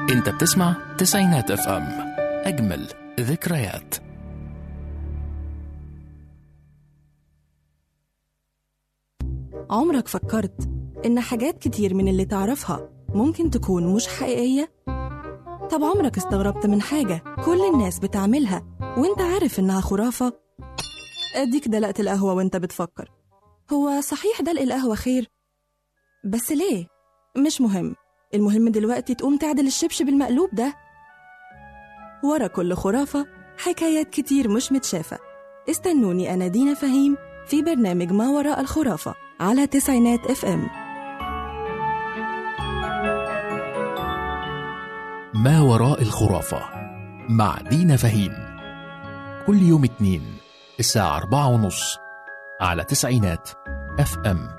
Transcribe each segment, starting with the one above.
انت بتسمع تسعينات اف ام اجمل ذكريات عمرك فكرت إن حاجات كتير من اللي تعرفها ممكن تكون مش حقيقية؟ طب عمرك استغربت من حاجة كل الناس بتعملها وانت عارف إنها خرافة؟ أديك دلقت القهوة وانت بتفكر هو صحيح دلق القهوة خير؟ بس ليه؟ مش مهم المهم دلوقتي تقوم تعدل الشبشب المقلوب ده ورا كل خرافة حكايات كتير مش متشافة استنوني أنا دينا فهيم في برنامج ما وراء الخرافة على تسعينات اف ام ما وراء الخرافة مع دينا فهيم كل يوم اتنين الساعة أربعة ونص على تسعينات اف ام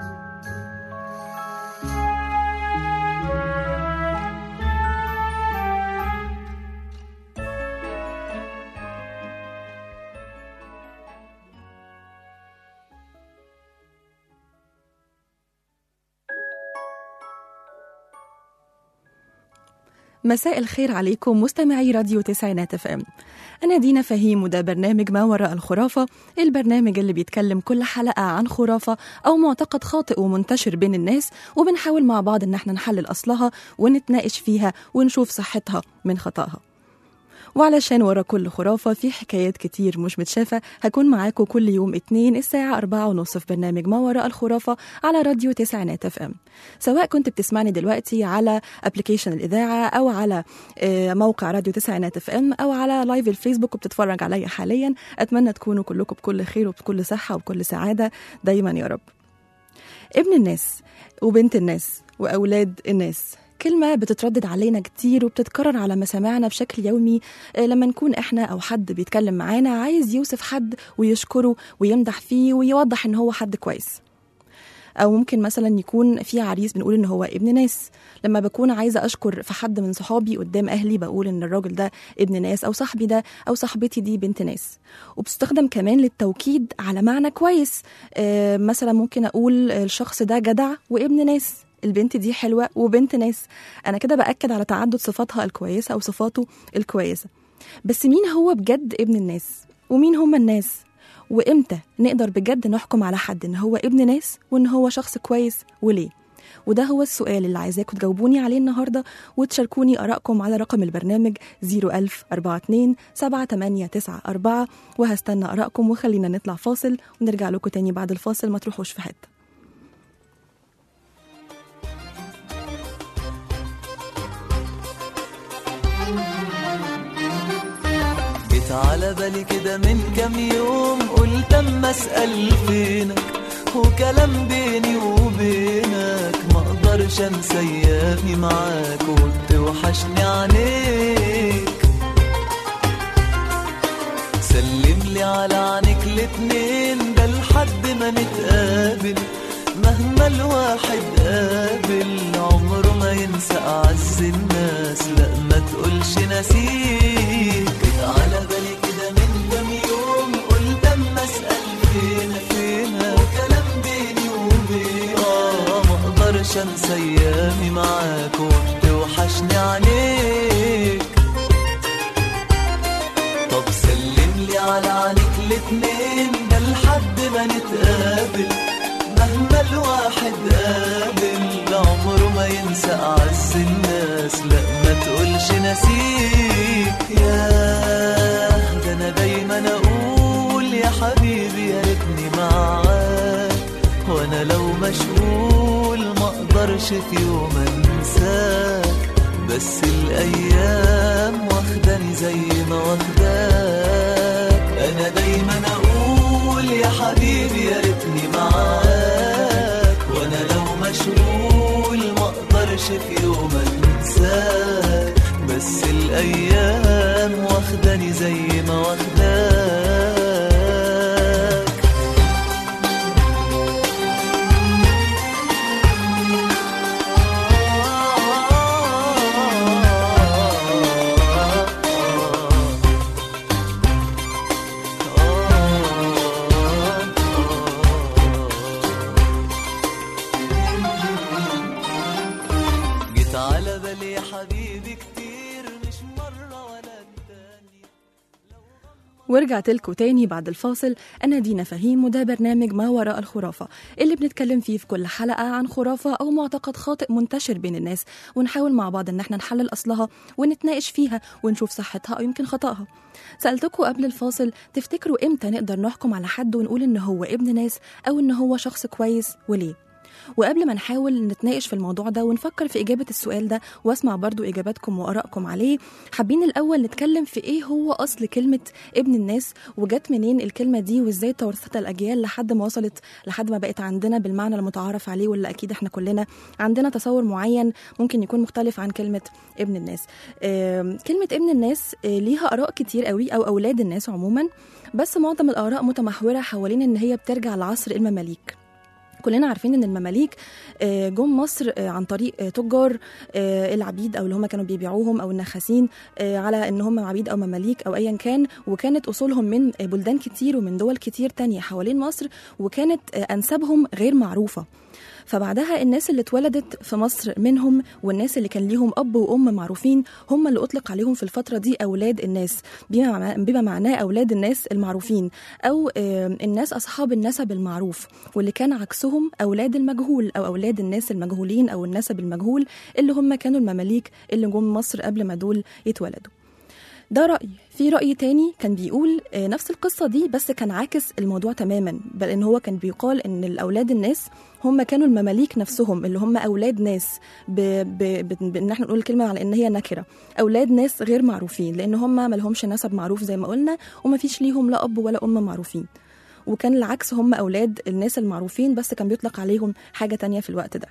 مساء الخير عليكم مستمعي راديو تسعينات اف ام انا دينا فهيم وده برنامج ما وراء الخرافه البرنامج اللي بيتكلم كل حلقه عن خرافه او معتقد خاطئ ومنتشر بين الناس وبنحاول مع بعض ان احنا نحلل اصلها ونتناقش فيها ونشوف صحتها من خطأها وعلشان ورا كل خرافة في حكايات كتير مش متشافة هكون معاكم كل يوم اتنين الساعة أربعة ونص في برنامج ما وراء الخرافة على راديو تسعينات اف ام سواء كنت بتسمعني دلوقتي على ابلكيشن الإذاعة أو على آه، موقع راديو تسعينات اف ام أو على لايف الفيسبوك وبتتفرج عليا حاليا أتمنى تكونوا كلكم بكل خير وبكل صحة وبكل سعادة دايما يا رب ابن الناس وبنت الناس وأولاد الناس كلمة بتتردد علينا كتير وبتتكرر على مسامعنا بشكل يومي آه، لما نكون احنا او حد بيتكلم معانا عايز يوصف حد ويشكره ويمدح فيه ويوضح ان هو حد كويس او ممكن مثلا يكون في عريس بنقول ان هو ابن ناس لما بكون عايزه اشكر في حد من صحابي قدام اهلي بقول ان الراجل ده ابن ناس او صاحبي ده او صاحبتي دي بنت ناس وبتستخدم كمان للتوكيد على معنى كويس آه مثلا ممكن اقول الشخص ده جدع وابن ناس البنت دي حلوه وبنت ناس انا كده باكد على تعدد صفاتها الكويسه او صفاته الكويسه بس مين هو بجد ابن الناس ومين هم الناس وامتى نقدر بجد نحكم على حد ان هو ابن ناس وان هو شخص كويس وليه وده هو السؤال اللي عايزاكم تجاوبوني عليه النهارده وتشاركوني ارائكم على رقم البرنامج 01042 7894 وهستنى ارائكم وخلينا نطلع فاصل ونرجع لكم تاني بعد الفاصل ما تروحوش في حته جيت على بالي كده من كام يوم قلت اما اسال فينك وكلام بيني وبينك ما اقدرش انسى ايامي معاك وبتوحشني عينيك سلم لي على عينيك الاتنين ده لحد ما نتقابل مهما الواحد قابل عمره ما ينسى اعز الناس لا ما تقولش نسيك جيت على بالي كده من كام يوم قلت اما اسال فينا فينا وكلام بيني وبينك اه ما اقدرش انسى ايامي معاك وبتوحشني عليك طب سلم لي على عينيك الاتنين ده لحد ما نتقابل مهما الواحد قابل عمره ما ينسى أعز الناس لا ما تقولش نسيك ياه ده أنا دايما أقول يا حبيبي يا ريتني معاك وأنا لو مشغول ما أقدرش في يوم أنساك بس الأيام واخداني زي ما واخداك أنا دايما أقول يا حبيبي يا ريتني معاك وأنا لو مشغول ما أقدرش في يوم أنساك بس الأيام واخداني زي ما واخداك جيت على بالي يا حبيبي كتير ورجعت لكم تاني بعد الفاصل أنا دينا فهيم وده برنامج ما وراء الخرافة اللي بنتكلم فيه في كل حلقة عن خرافة أو معتقد خاطئ منتشر بين الناس ونحاول مع بعض إن احنا نحلل أصلها ونتناقش فيها ونشوف صحتها أو يمكن خطأها سألتكم قبل الفاصل تفتكروا إمتى نقدر نحكم على حد ونقول إن هو ابن ناس أو إن هو شخص كويس وليه وقبل ما نحاول نتناقش في الموضوع ده ونفكر في إجابة السؤال ده واسمع برضو إجاباتكم وآرائكم عليه حابين الأول نتكلم في إيه هو أصل كلمة ابن الناس وجت منين الكلمة دي وإزاي تورثتها الأجيال لحد ما وصلت لحد ما بقت عندنا بالمعنى المتعارف عليه واللي أكيد إحنا كلنا عندنا تصور معين ممكن يكون مختلف عن كلمة ابن الناس آم، كلمة ابن الناس آه، ليها آراء كتير قوي أو أولاد الناس عموما بس معظم الآراء متمحورة حوالين إن هي بترجع لعصر المماليك كلنا عارفين ان المماليك آه، جم مصر آه، عن طريق آه، تجار آه، العبيد او اللي هم كانوا بيبيعوهم او النخاسين آه، على ان هم عبيد او مماليك او ايا كان وكانت اصولهم من آه، بلدان كتير ومن دول كتير تانية حوالين مصر وكانت آه، انسابهم غير معروفه فبعدها الناس اللي اتولدت في مصر منهم والناس اللي كان ليهم اب وام معروفين هم اللي اطلق عليهم في الفتره دي اولاد الناس بما مع- بما معناه اولاد الناس المعروفين او آه، الناس اصحاب النسب المعروف واللي كان عكسهم اولاد المجهول او اولاد الناس المجهولين او النسب المجهول اللي هم كانوا المماليك اللي جم مصر قبل ما دول يتولدوا ده رأي في رأي تاني كان بيقول آه، نفس القصة دي بس كان عاكس الموضوع تماما بل ان هو كان بيقال ان الاولاد الناس هم كانوا المماليك نفسهم اللي هم اولاد ناس ب... ب... ب... بان احنا نقول الكلمة على ان هي نكرة اولاد ناس غير معروفين لان هم ما لهمش نسب معروف زي ما قلنا وما فيش ليهم لا اب ولا ام معروفين وكان العكس هم اولاد الناس المعروفين بس كان بيطلق عليهم حاجة تانية في الوقت ده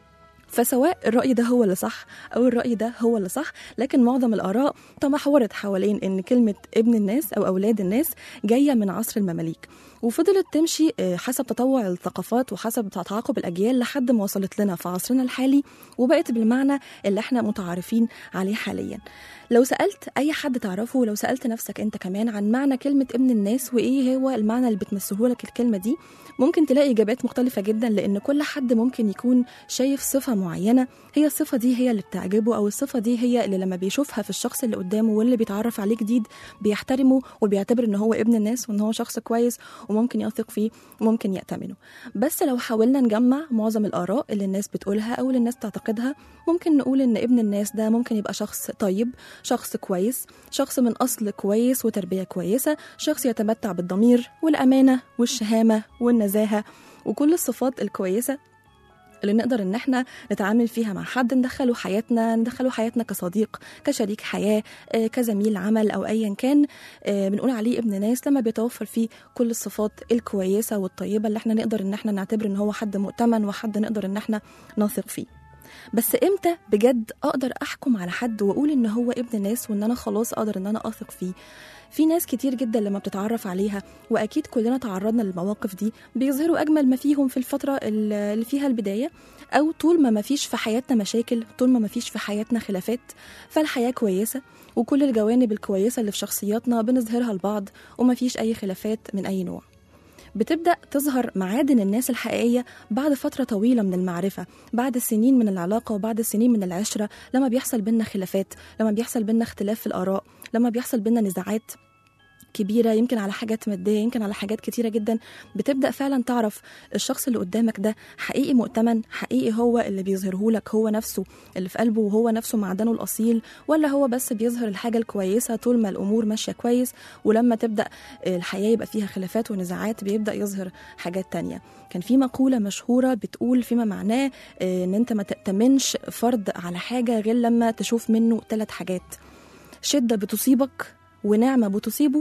فسواء الرأي ده هو اللي صح أو الرأي ده هو اللي صح لكن معظم الآراء تمحورت حوالين إن كلمة ابن الناس أو أولاد الناس جاية من عصر المماليك وفضلت تمشي آه، حسب تطور الثقافات وحسب تعاقب الأجيال لحد ما وصلت لنا في عصرنا الحالي وبقت بالمعنى اللي احنا متعارفين عليه حاليا لو سألت أي حد تعرفه لو سألت نفسك أنت كمان عن معنى كلمة ابن الناس وإيه هو المعنى اللي بتمسه لك الكلمة دي ممكن تلاقي إجابات مختلفة جدا لأن كل حد ممكن يكون شايف صفة معينة هي الصفة دي هي اللي بتعجبه أو الصفة دي هي اللي لما بيشوفها في الشخص اللي قدامه واللي بيتعرف عليه جديد بيحترمه وبيعتبر إن هو ابن الناس وإن هو شخص كويس وممكن يثق فيه وممكن يأتمنه بس لو حاولنا نجمع معظم الآراء اللي الناس بتقولها أو اللي الناس تعتقدها ممكن نقول إن ابن الناس ده ممكن يبقى شخص طيب شخص كويس شخص من أصل كويس وتربية كويسة شخص يتمتع بالضمير والأمانة والشهامة والنزاهة وكل الصفات الكويسة اللي نقدر ان احنا نتعامل فيها مع حد ندخله حياتنا ندخله حياتنا كصديق كشريك حياه آه، كزميل عمل او ايا كان آه، بنقول عليه ابن ناس لما بيتوفر فيه كل الصفات الكويسه والطيبه اللي احنا نقدر ان احنا نعتبر ان هو حد مؤتمن وحد نقدر ان احنا نثق فيه بس امتى بجد اقدر احكم على حد واقول ان هو ابن ناس وان انا خلاص اقدر ان انا اثق فيه في ناس كتير جدا لما بتتعرف عليها واكيد كلنا تعرضنا للمواقف دي بيظهروا اجمل ما فيهم في الفتره اللي فيها البدايه او طول ما ما فيش في حياتنا مشاكل طول ما ما فيش في حياتنا خلافات فالحياه كويسه وكل الجوانب الكويسه اللي في شخصياتنا بنظهرها لبعض وما فيش اي خلافات من اي نوع بتبدأ تظهر معادن الناس الحقيقية بعد فترة طويلة من المعرفة بعد السنين من العلاقة وبعد السنين من العشرة لما بيحصل بينا خلافات لما بيحصل بينا اختلاف في الآراء لما بيحصل بينا نزاعات كبيره يمكن على حاجات ماديه يمكن على حاجات كتيره جدا بتبدا فعلا تعرف الشخص اللي قدامك ده حقيقي مؤتمن حقيقي هو اللي بيظهره لك هو نفسه اللي في قلبه وهو نفسه معدنه الاصيل ولا هو بس بيظهر الحاجه الكويسه طول ما الامور ماشيه كويس ولما تبدا الحياه يبقى فيها خلافات ونزاعات بيبدا يظهر حاجات تانية كان في مقوله مشهوره بتقول فيما معناه آه، ان انت ما تأتمنش فرد على حاجه غير لما تشوف منه ثلاث حاجات شده بتصيبك ونعمه بتصيبه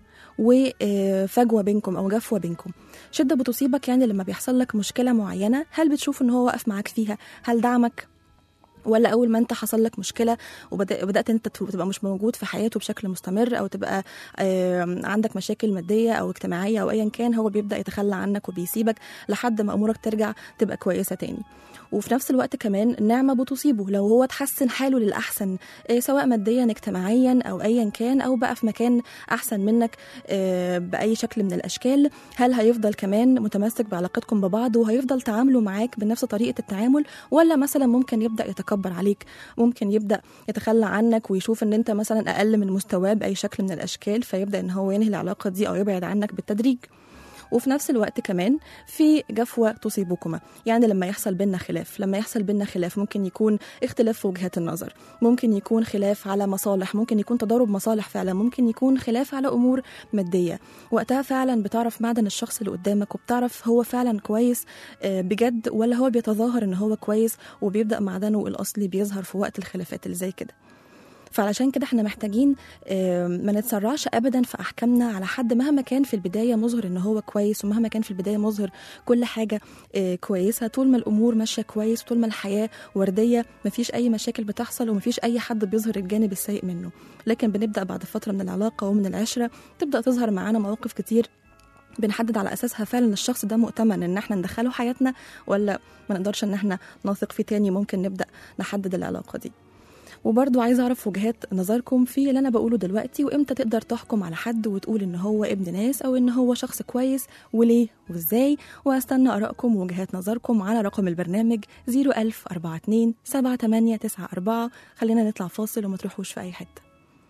وفجوه بينكم او جفوه بينكم شده بتصيبك يعني لما بيحصل لك مشكله معينه هل بتشوف ان هو واقف معاك فيها هل دعمك ولا اول ما انت حصل لك مشكله وبدأ- وبدات انت تبقى مش موجود في حياته بشكل مستمر او تبقى آم، عندك مشاكل ماديه او اجتماعيه او ايا كان هو بيبدا يتخلى عنك وبيسيبك لحد ما امورك ترجع تبقى كويسه تاني وفي نفس الوقت كمان النعمه بتصيبه لو هو تحسن حاله للاحسن آه، سواء ماديا اجتماعيا او ايا كان او بقى في مكان احسن منك آه، باي شكل من الاشكال هل هيفضل كمان متمسك بعلاقتكم ببعض وهيفضل تعامله معاك بنفس طريقه التعامل ولا مثلا ممكن يبدا يتقبل يتكبر عليك ممكن يبدا يتخلى عنك ويشوف ان انت مثلا اقل من مستواه باي شكل من الاشكال فيبدا ان هو ينهي العلاقه دي او يبعد عنك بالتدريج وفي نفس الوقت كمان في جفوة تصيبكما يعني لما يحصل بينا خلاف لما يحصل بينا خلاف ممكن يكون اختلاف في وجهات النظر ممكن يكون خلاف على مصالح ممكن يكون تضارب مصالح فعلا ممكن يكون خلاف على أمور مادية وقتها فعلا بتعرف معدن الشخص اللي قدامك وبتعرف هو فعلا كويس آه، بجد ولا هو بيتظاهر ان هو كويس وبيبدأ معدنه الأصلي بيظهر في وقت الخلافات اللي زي كده فعلشان كده احنا محتاجين آه، ما نتسرعش ابدا في احكامنا على حد مهما كان في البدايه مظهر ان هو كويس ومهما كان في البدايه مظهر كل حاجه آه، كويسه طول ما الامور ماشيه كويس طول ما الحياه ورديه مفيش اي مشاكل بتحصل ومفيش اي حد بيظهر الجانب السيء منه لكن بنبدا بعد فتره من العلاقه ومن العشره تبدا تظهر معانا مواقف كتير بنحدد على اساسها فعلا الشخص ده مؤتمن ان احنا ندخله حياتنا ولا ما نقدرش ان احنا نثق فيه تاني ممكن نبدا نحدد العلاقه دي وبرضو عايزه اعرف وجهات نظركم في اللي انا بقوله دلوقتي وامتى تقدر تحكم على حد وتقول ان هو ابن ناس او ان هو شخص كويس وليه وازاي واستنى ارائكم ووجهات نظركم على رقم البرنامج 01042 7894 خلينا نطلع فاصل وما تروحوش في اي حته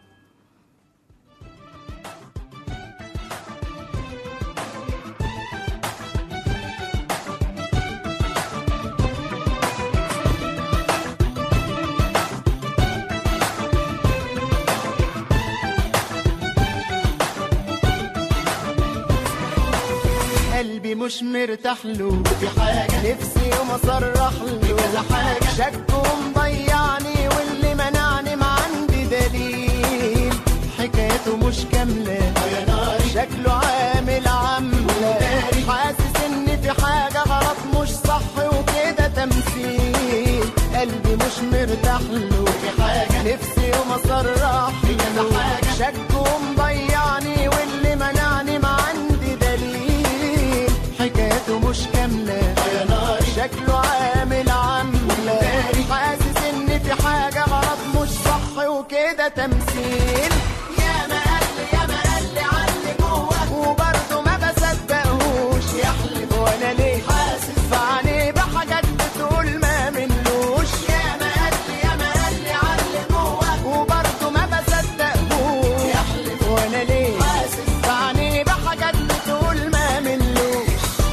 قلبي مش مرتاح له في حاجة نفسي يوم اصرح له كذا حاجة شكه مضيعني واللي منعني ما عندي دليل حكايته مش كاملة شكله عامل عاملة حاسس ان في حاجة غلط مش صح وكده تمثيل قلبي مش مرتاح له في حاجة نفسي يوم اصرح له شكه مضيعني واللي منعني ما عندي دليل حكايته مش كاملة شكله عامل عاملة حاسس ان في حاجة غلط مش صح وكده تمثيل يا ما قال يا ما قال لي علي جوه وبرضه ما بصدقهوش يحلف وانا ليه حاسس فعني بحاجات بتقول ما منلوش يا ما قال يا ما قال لي علي جوه وبرضه ما بصدقهوش يحلف وانا ليه حاسس فعني بحاجات بتقول ما منلوش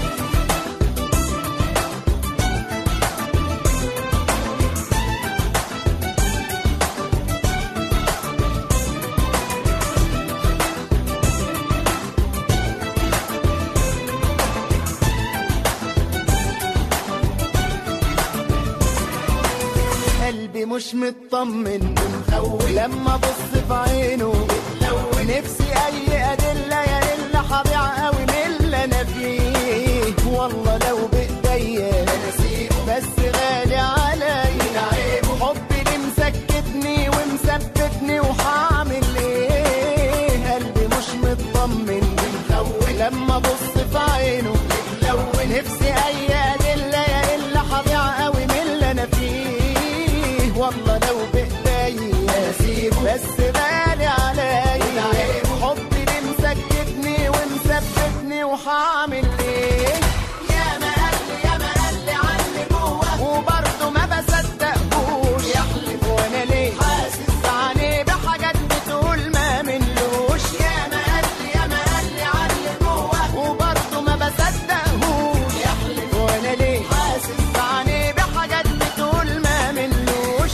قلبي مش مطمن ومخوف لما ابص في عينه نفسي اي ادله يا الا هضيع قوي من اللي انا فيه والله لو بايديا بس غالي عليا حبي اللي مسكتني ومثبتني وهعمل ايه قلبي مش مطمن لما ابص في عينه نفسي اي ادله يا الا هضيع قوي من اللي انا فيه والله لو بايديا بس غالي عليا حبي اللي مسكتني ومثبتني وهعمل ايه يا ما قال لي يا ما قال لي عني جوه وبرضه ما بصدقهوش يحلف وانا ليه حاسس عني بحاجات بتقول ما منلوش يا ما قال لي يا ما قال لي عني جوه وبرضه ما بصدقهوش يحلف وانا ليه حاسس عني بحاجات بتقول ما منلوش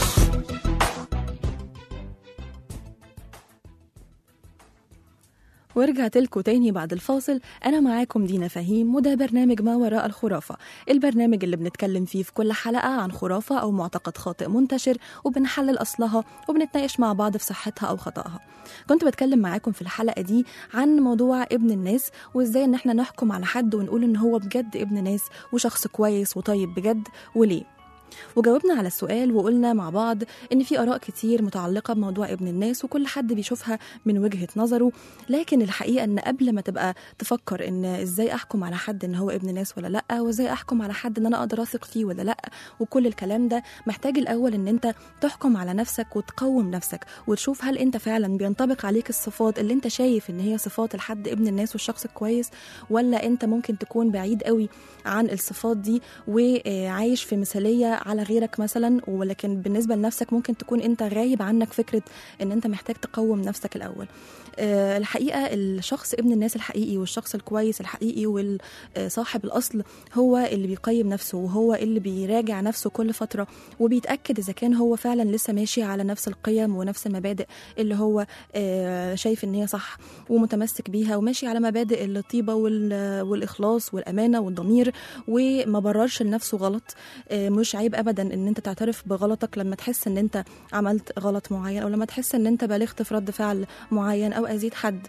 ورجعت لكم تاني بعد الفاصل أنا معاكم دينا فهيم وده برنامج ما وراء الخرافة البرنامج اللي بنتكلم فيه في كل حلقة عن خرافة أو معتقد خاطئ منتشر وبنحلل أصلها وبنتناقش مع بعض في صحتها أو خطأها كنت بتكلم معاكم في الحلقة دي عن موضوع ابن الناس وإزاي إن احنا نحكم على حد ونقول إن هو بجد ابن ناس وشخص كويس وطيب بجد وليه وجاوبنا على السؤال وقلنا مع بعض ان في اراء كتير متعلقه بموضوع ابن الناس وكل حد بيشوفها من وجهه نظره لكن الحقيقه ان قبل ما تبقى تفكر ان ازاي احكم على حد ان هو ابن ناس ولا لا وازاي احكم على حد ان انا اقدر اثق فيه ولا لا وكل الكلام ده محتاج الاول ان انت تحكم على نفسك وتقوم نفسك وتشوف هل انت فعلا بينطبق عليك الصفات اللي انت شايف ان هي صفات الحد ابن الناس والشخص الكويس ولا انت ممكن تكون بعيد قوي عن الصفات دي وعايش في مثاليه على غيرك مثلا ولكن بالنسبه لنفسك ممكن تكون انت غايب عنك فكره ان انت محتاج تقوم نفسك الاول آه، الحقيقه الشخص ابن الناس الحقيقي والشخص الكويس الحقيقي والصاحب الاصل هو اللي بيقيم نفسه وهو اللي بيراجع نفسه كل فتره وبيتاكد اذا كان هو فعلا لسه ماشي على نفس القيم ونفس المبادئ اللي هو آه، شايف ان هي صح ومتمسك بيها وماشي على مبادئ الطيبه وال- والاخلاص والامانه والضمير وما بررش لنفسه غلط آه، مش عيب ابدا ان انت تعترف بغلطك لما تحس ان انت عملت غلط معين او لما تحس ان انت بالغت في رد فعل معين او اذيت حد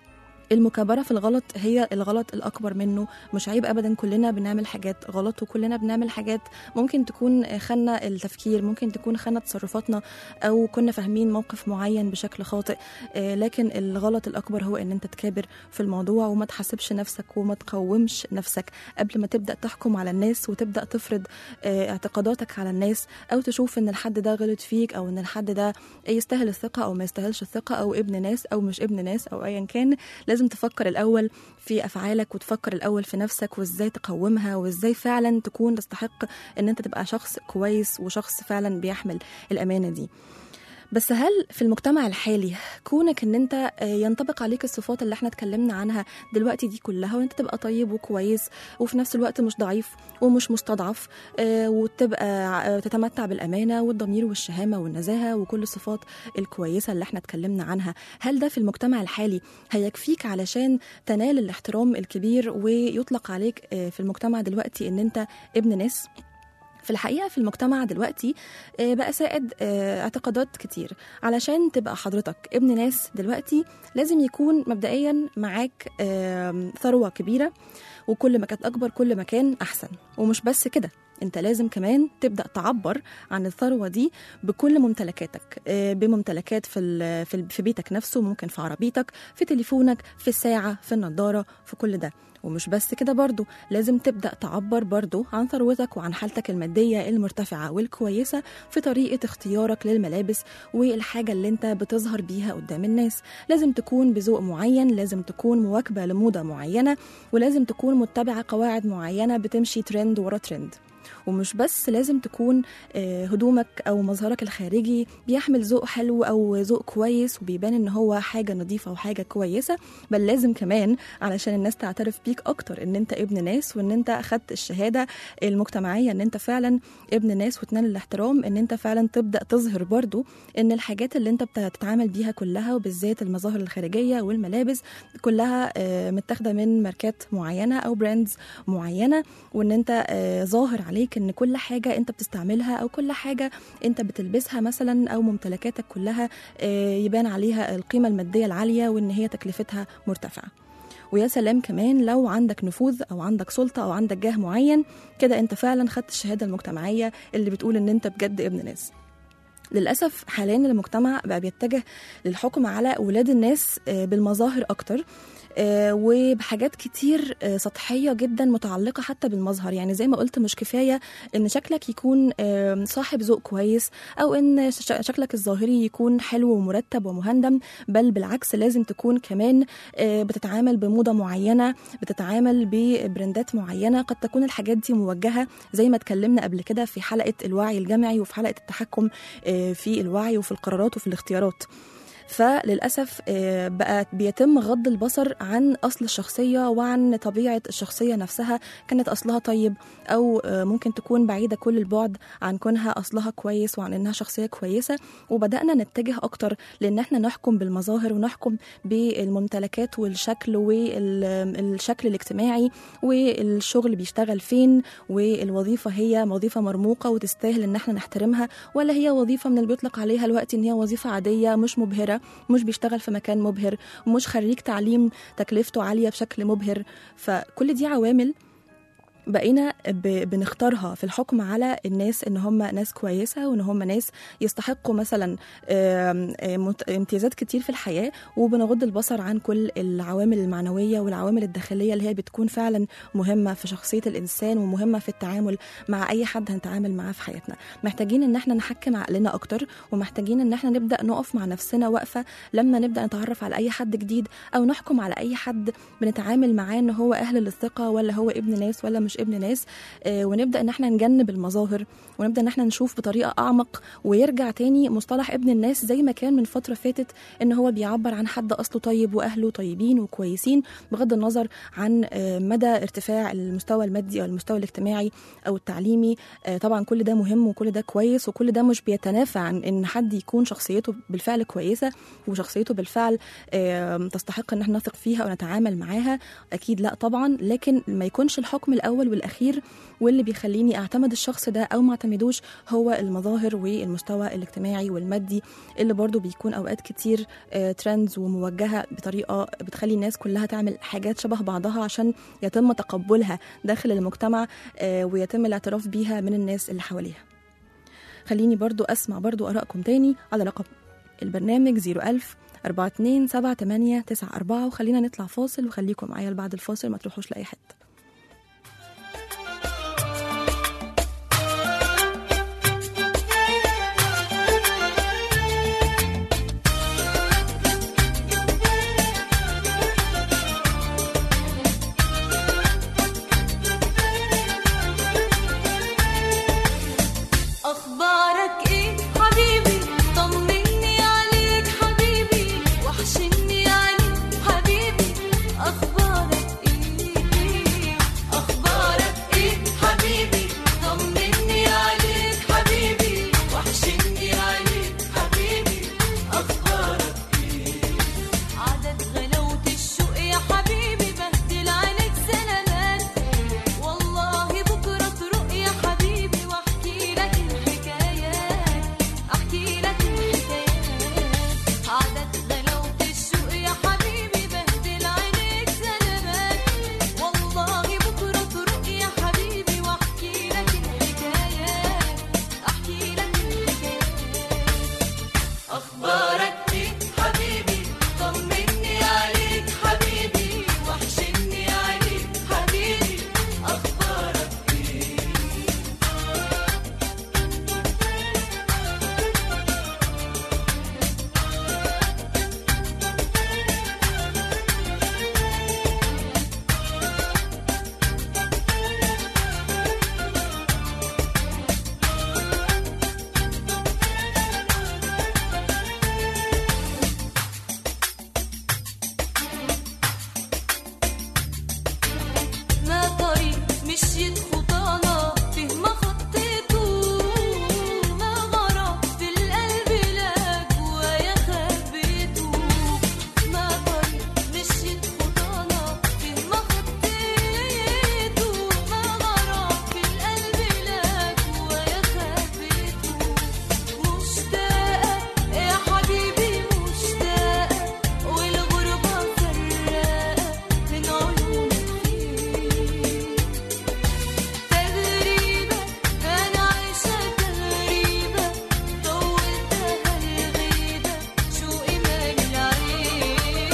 المكابرة في الغلط هي الغلط الأكبر منه مش عيب أبدا كلنا بنعمل حاجات غلط وكلنا بنعمل حاجات ممكن تكون خنا التفكير ممكن تكون خنا تصرفاتنا أو كنا فاهمين موقف معين بشكل خاطئ آه، لكن الغلط الأكبر هو إن أنت تكابر في الموضوع وما تحاسبش نفسك وما تقومش نفسك قبل ما تبدأ تحكم على الناس وتبدأ تفرض آه، اعتقاداتك على الناس أو تشوف إن الحد ده غلط فيك أو إن الحد ده يستاهل الثقة أو ما يستاهلش الثقة أو ابن ناس أو مش ابن ناس أو أيا كان لازم تفكر الأول في أفعالك وتفكر الأول في نفسك وإزاي تقومها وإزاي فعلا تكون تستحق إن أنت تبقى شخص كويس وشخص فعلا بيحمل الأمانة دي بس هل في المجتمع الحالي كونك ان انت آه، ينطبق عليك الصفات اللي احنا اتكلمنا عنها دلوقتي دي كلها وانت تبقى طيب وكويس وفي نفس الوقت مش ضعيف ومش مستضعف آه، وتبقى آه، تتمتع بالامانه والضمير والشهامه والنزاهه وكل الصفات الكويسه اللي احنا اتكلمنا عنها هل ده في المجتمع الحالي هيكفيك علشان تنال الاحترام الكبير ويطلق عليك آه، في المجتمع دلوقتي ان انت ابن ناس في الحقيقة في المجتمع دلوقتي آه، بقى سائد آه، اعتقادات كتير علشان تبقى حضرتك ابن ناس دلوقتي لازم يكون مبدئيا معاك آم، ثروة كبيرة وكل ما كانت أكبر كل ما كان أحسن ومش بس كده انت لازم كمان تبدا تعبر عن الثروه دي بكل ممتلكاتك آه، بممتلكات في ال- في ال- في بيتك نفسه ممكن في عربيتك في تليفونك في الساعه في النضاره في كل ده ومش بس كده برضو لازم تبدأ تعبر برضو عن ثروتك وعن حالتك المادية المرتفعة والكويسة في طريقة اختيارك للملابس والحاجة اللي انت بتظهر بيها قدام الناس لازم تكون بذوق معين لازم تكون مواكبة لموضة معينة ولازم تكون متبعة قواعد معينة بتمشي ترند ورا ترند ومش بس لازم تكون آه، هدومك او مظهرك الخارجي بيحمل ذوق حلو او ذوق كويس وبيبان ان هو حاجه نظيفه وحاجه كويسه بل لازم كمان علشان الناس تعترف بيك اكتر ان انت ابن ناس وان انت اخدت الشهاده المجتمعيه ان انت فعلا ابن ناس وتنال الاحترام ان انت فعلا تبدا تظهر برضو ان الحاجات اللي انت بتتعامل بيها كلها وبالذات المظاهر الخارجيه والملابس كلها آه، متاخده من ماركات معينه او براندز معينه وان انت آه، ظاهر عليك ان كل حاجه انت بتستعملها او كل حاجه انت بتلبسها مثلا او ممتلكاتك كلها آه، يبان عليها القيمه الماديه العاليه وان هي تكلفتها مرتفعه ويا سلام كمان لو عندك نفوذ او عندك سلطه او عندك جاه معين كده انت فعلا خدت الشهاده المجتمعيه اللي بتقول ان انت بجد ابن ناس للأسف حاليا المجتمع بقى بيتجه للحكم على أولاد الناس آه، بالمظاهر أكتر آه، وبحاجات كتير آه، سطحية جدا متعلقة حتى بالمظهر يعني زي ما قلت مش كفاية ان شكلك يكون آه، صاحب ذوق كويس او ان ش- شكلك الظاهري يكون حلو ومرتب ومهندم بل بالعكس لازم تكون كمان آه، بتتعامل بموضة معينة بتتعامل ببراندات معينة قد تكون الحاجات دي موجهة زي ما اتكلمنا قبل كده في حلقة الوعي الجمعي وفي حلقة التحكم آه، في الوعي وفي القرارات وفي الاختيارات فللأسف آه، بقى بيتم غض البصر عن أصل الشخصية وعن طبيعة الشخصية نفسها كانت أصلها طيب أو آه، ممكن تكون بعيدة كل البعد عن كونها أصلها كويس وعن إنها شخصية كويسة وبدأنا نتجه أكتر لأن احنا نحكم بالمظاهر ونحكم بالممتلكات والشكل والشكل الاجتماعي والشغل بيشتغل فين والوظيفة هي وظيفة مرموقة وتستاهل إن احنا نحترمها ولا هي وظيفة من اللي بيطلق عليها الوقت إن هي وظيفة عادية مش مبهرة مش بيشتغل في مكان مبهر ومش خريج تعليم تكلفته عالية بشكل مبهر فكل دي عوامل بقينا ب- بنختارها في الحكم على الناس ان هم ناس كويسه وان هم ناس يستحقوا مثلا آم، آم، مت- امتيازات كتير في الحياه وبنغض البصر عن كل العوامل المعنويه والعوامل الداخليه اللي هي بتكون فعلا مهمه في شخصيه الانسان ومهمه في التعامل مع اي حد هنتعامل معاه في حياتنا محتاجين ان احنا نحكم عقلنا اكتر ومحتاجين ان احنا نبدا نقف مع نفسنا وقفه لما نبدا نتعرف على اي حد جديد او نحكم على اي حد بنتعامل معاه ان هو اهل للثقه ولا هو ابن ناس ولا مش بقاش ابن ناس آه، ونبدا ان احنا نجنب المظاهر ونبدا ان احنا نشوف بطريقه اعمق ويرجع تاني مصطلح ابن الناس زي ما كان من فتره فاتت ان هو بيعبر عن حد اصله طيب واهله طيبين وكويسين بغض النظر عن آه، مدى ارتفاع المستوى المادي او المستوى الاجتماعي او التعليمي آه، طبعا كل ده مهم وكل ده كويس وكل ده مش بيتنافى عن ان حد يكون شخصيته بالفعل كويسه وشخصيته بالفعل آه، تستحق ان احنا نثق فيها ونتعامل معاها اكيد لا طبعا لكن ما يكونش الحكم الاول والاخير واللي بيخليني اعتمد الشخص ده او ما اعتمدوش هو المظاهر والمستوى الاجتماعي والمادي اللي برضو بيكون اوقات كتير ترندز وموجهه بطريقه بتخلي الناس كلها تعمل حاجات شبه بعضها عشان يتم تقبلها داخل المجتمع آه، ويتم الاعتراف بيها من الناس اللي حواليها خليني برضو اسمع برضو ارائكم تاني على رقم البرنامج 01000 42 78 94 وخلينا نطلع فاصل وخليكم معايا بعد الفاصل ما تروحوش لاي حته أخبارك إيه حبيبي طمني عليك حبيبي وحشني عليك حبيبي أخبارك إيه أخبارك إيه حبيبي طمني عليك حبيبي وحشني عليك حبيبي أخبارك عدد غلاوة الشوق يا حبيبي بهدل عليك سلامات والله بكرة تروق يا حبيبي واحكي لك الحكايات احكي لك الحكايات عدد غلاوة الشوق يا حبيبي بهدل عليك سلامات والله بكرة تروق يا حبيبي واحكي لك الحكايات احكي لك الحكايات أخبارك إيه حبيبي طمني عليك حبيبي وحشني عليك حبيبي أخبارك إيه ما طريق مشيت خطانا فيه ما خطيته ما غرام في القلب لاك ويا خبيته ما طريق مشيت خطانا فيه ما خطيته ما غرام في القلب لاك ويا خبيته مشتاقة يا حبيبي مشتاقة والغربة فراقة من عيونك تغريبة أنا عايشة تغريبة طولتها الغيبة شوقي مالي العين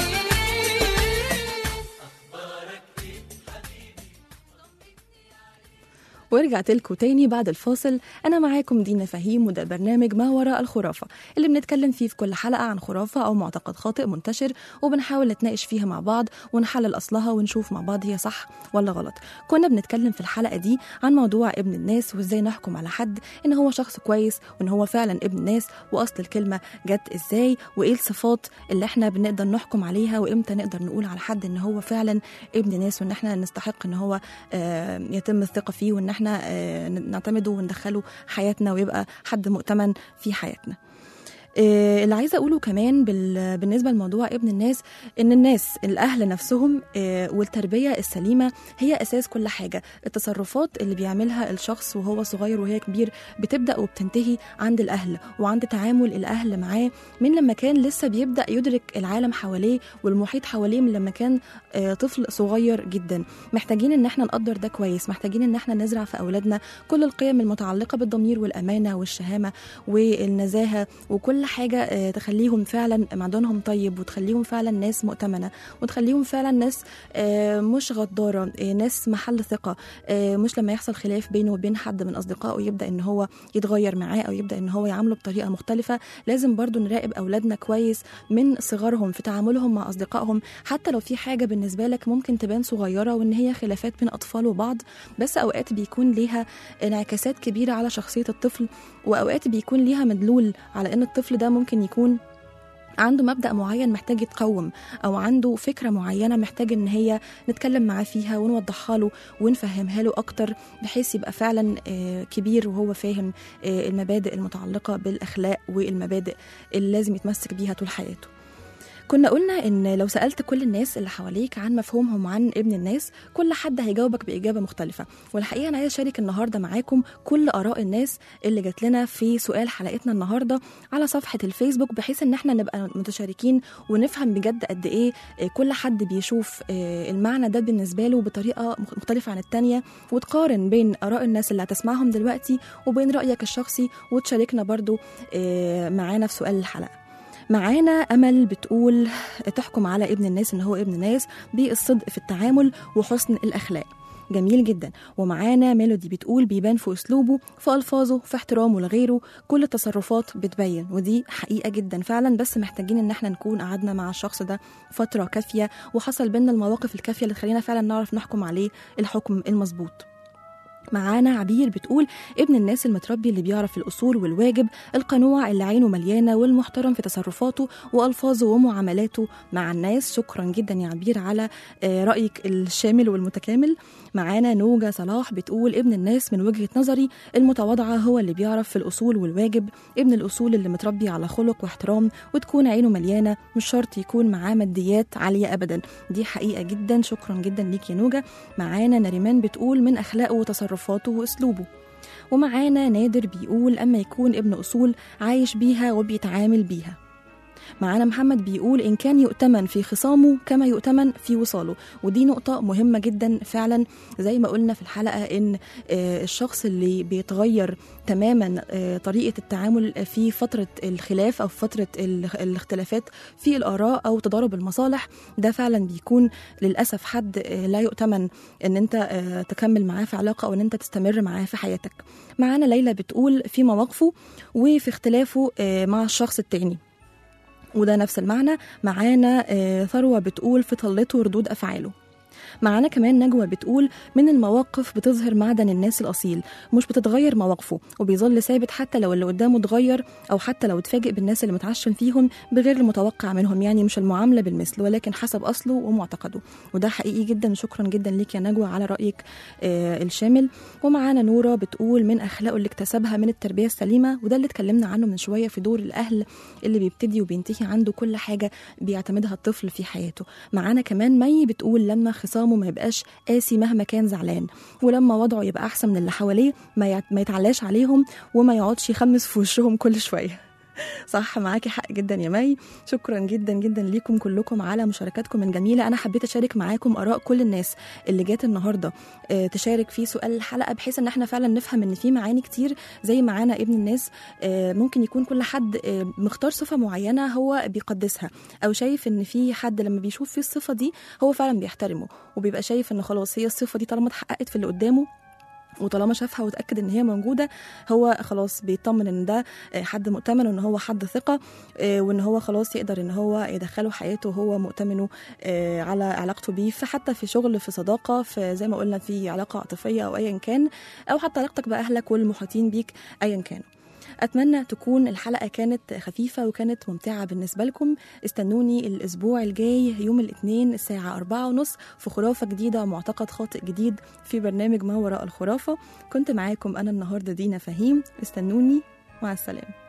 ورجعت لكم تاني بعد الفاصل انا معاكم دينا فهيم وده برنامج ما وراء الخرافه اللي بنتكلم فيه في كل حلقه عن خرافه او معتقد خاطئ منتشر وبنحاول نتناقش فيها مع بعض ونحلل اصلها ونشوف مع بعض هي صح ولا غلط كنا بنتكلم في الحلقه دي عن موضوع ابن الناس وازاي نحكم على حد ان هو شخص كويس وان هو فعلا ابن ناس واصل الكلمه جت ازاي وايه الصفات اللي احنا بنقدر نحكم عليها وامتى نقدر نقول على حد ان هو فعلا ابن ناس وان احنا نستحق ان هو آه، يتم الثقه فيه وان احنا آه، نعتمده وندخله حياتنا ويبقى حد مؤتمن في حياتنا آه، اللي عايزه اقوله كمان بال- بالنسبه لموضوع ابن الناس ان الناس الاهل نفسهم آه، والتربيه السليمه هي اساس كل حاجه التصرفات اللي بيعملها الشخص وهو صغير وهي كبير بتبدا وبتنتهي عند الاهل وعند تعامل الاهل معاه من لما كان لسه بيبدا يدرك العالم حواليه والمحيط حواليه من لما كان آه، طفل صغير جدا محتاجين ان احنا نقدر ده كويس محتاجين ان احنا نزرع في اولادنا كل القيم المتعلقه بالضمير والامانه والشهامه والنزاهه وكل كل حاجه آه، تخليهم فعلا معدنهم طيب وتخليهم فعلا ناس مؤتمنه وتخليهم فعلا ناس آه، مش غداره آه، ناس محل ثقه آه، مش لما يحصل خلاف بينه وبين حد من اصدقائه يبدا ان هو يتغير معاه او يبدا ان هو يعامله بطريقه مختلفه لازم برضو نراقب اولادنا كويس من صغرهم في تعاملهم مع اصدقائهم حتى لو في حاجه بالنسبه لك ممكن تبان صغيره وان هي خلافات بين اطفال وبعض بس اوقات بيكون ليها انعكاسات كبيره على شخصيه الطفل واوقات بيكون ليها مدلول على ان الطفل ده ممكن يكون عنده مبدأ معين محتاج يتقوم أو عنده فكرة معينة محتاج إن هي نتكلم معاه فيها ونوضحها له ونفهمها له أكتر بحيث يبقى فعلا آه، كبير وهو فاهم آه، المبادئ المتعلقة بالأخلاق والمبادئ اللي لازم يتمسك بيها طول حياته كنا قلنا ان لو سالت كل الناس اللي حواليك عن مفهومهم عن ابن الناس كل حد هيجاوبك باجابه مختلفه والحقيقه انا عايزه اشارك النهارده معاكم كل اراء الناس اللي جات لنا في سؤال حلقتنا النهارده على صفحه الفيسبوك بحيث ان احنا نبقى متشاركين ونفهم بجد قد ايه آه، كل حد بيشوف آه، المعنى ده بالنسبه له بطريقه مختلفه عن التانيه وتقارن بين اراء الناس اللي هتسمعهم دلوقتي وبين رايك الشخصي وتشاركنا برضو آه، معانا في سؤال الحلقه معانا امل بتقول تحكم على ابن الناس ان هو ابن ناس بالصدق في التعامل وحسن الاخلاق جميل جدا ومعانا ميلودي بتقول بيبان في اسلوبه في الفاظه في احترامه لغيره كل التصرفات بتبين ودي حقيقه جدا فعلا بس محتاجين ان احنا نكون قعدنا مع الشخص ده فتره كافيه وحصل بينا المواقف الكافيه اللي تخلينا فعلا نعرف نحكم عليه الحكم المظبوط معانا عبير بتقول ابن الناس المتربي اللي بيعرف الأصول والواجب القنوع اللي عينه مليانة والمحترم في تصرفاته وألفاظه ومعاملاته مع الناس شكرا جدا يا عبير على آه، رأيك الشامل والمتكامل معانا نوجة صلاح بتقول ابن الناس من وجهة نظري المتواضعة هو اللي بيعرف في الأصول والواجب ابن الأصول اللي متربي على خلق واحترام وتكون عينه مليانة مش شرط يكون معاه ماديات عالية أبدا دي حقيقة جدا شكرا جدا ليك يا نوجة معانا نريمان بتقول من أخلاقه وتصرفاته وأسلوبه ومعانا نادر بيقول أما يكون ابن أصول عايش بيها وبيتعامل بيها معانا محمد بيقول إن كان يؤتمن في خصامه كما يؤتمن في وصاله ودي نقطة مهمة جدا فعلا زي ما قلنا في الحلقة إن آه، الشخص اللي بيتغير تماما آه، طريقة التعامل في فترة الخلاف أو في فترة ال- الاختلافات في الآراء أو تضارب المصالح ده فعلا بيكون للأسف حد آه، لا يؤتمن إن أنت آه، تكمل معاه في علاقة أو إن أنت تستمر معاه في حياتك معانا ليلى بتقول في مواقفه وفي اختلافه آه، مع الشخص التاني وده نفس المعنى معانا آه، ثروة بتقول في طلته ردود أفعاله معانا كمان نجوى بتقول من المواقف بتظهر معدن الناس الأصيل مش بتتغير مواقفه وبيظل ثابت حتى لو اللي قدامه اتغير أو حتى لو اتفاجئ بالناس اللي متعشم فيهم بغير المتوقع منهم يعني مش المعاملة بالمثل ولكن حسب أصله ومعتقده وده حقيقي جدا شكرا جدا ليك يا نجوى على رأيك آه الشامل ومعانا نورة بتقول من أخلاقه اللي اكتسبها من التربية السليمة وده اللي اتكلمنا عنه من شوية في دور الأهل اللي بيبتدي وبينتهي عنده كل حاجة بيعتمدها الطفل في حياته معانا كمان مي بتقول لما خصامه ما يبقاش قاسي مهما كان زعلان ولما وضعه يبقى أحسن من اللي حواليه ما يع- ما يتعلاش عليهم وما يقعدش يخمس في وشهم كل شوية صح معاكي حق جدا يا مي شكرا جدا جدا ليكم كلكم على مشاركاتكم الجميله انا حبيت اشارك معاكم اراء كل الناس اللي جات النهارده آه، تشارك في سؤال الحلقه بحيث ان احنا فعلا نفهم ان في معاني كتير زي معانا ابن الناس آه، ممكن يكون كل حد آه، مختار صفه معينه هو بيقدسها او شايف ان في حد لما بيشوف فيه الصفه دي هو فعلا بيحترمه وبيبقى شايف ان خلاص هي الصفه دي طالما اتحققت في اللي قدامه وطالما شافها وتاكد ان هي موجوده هو خلاص بيطمن ان ده آه، حد مؤتمن وان هو حد ثقه آه، وان هو خلاص يقدر ان هو يدخله حياته وهو مؤتمنه آه، على علاقته بيه فحتى في شغل في صداقه في زي ما قلنا في علاقه عاطفيه او ايا كان او حتى علاقتك باهلك والمحيطين بيك ايا كان أتمنى تكون الحلقة كانت خفيفة وكانت ممتعة بالنسبة لكم استنوني الأسبوع الجاي يوم الاثنين الساعة أربعة ونص في خرافة جديدة ومعتقد خاطئ جديد في برنامج ما وراء الخرافة كنت معاكم أنا النهاردة دينا فهيم استنوني مع السلامة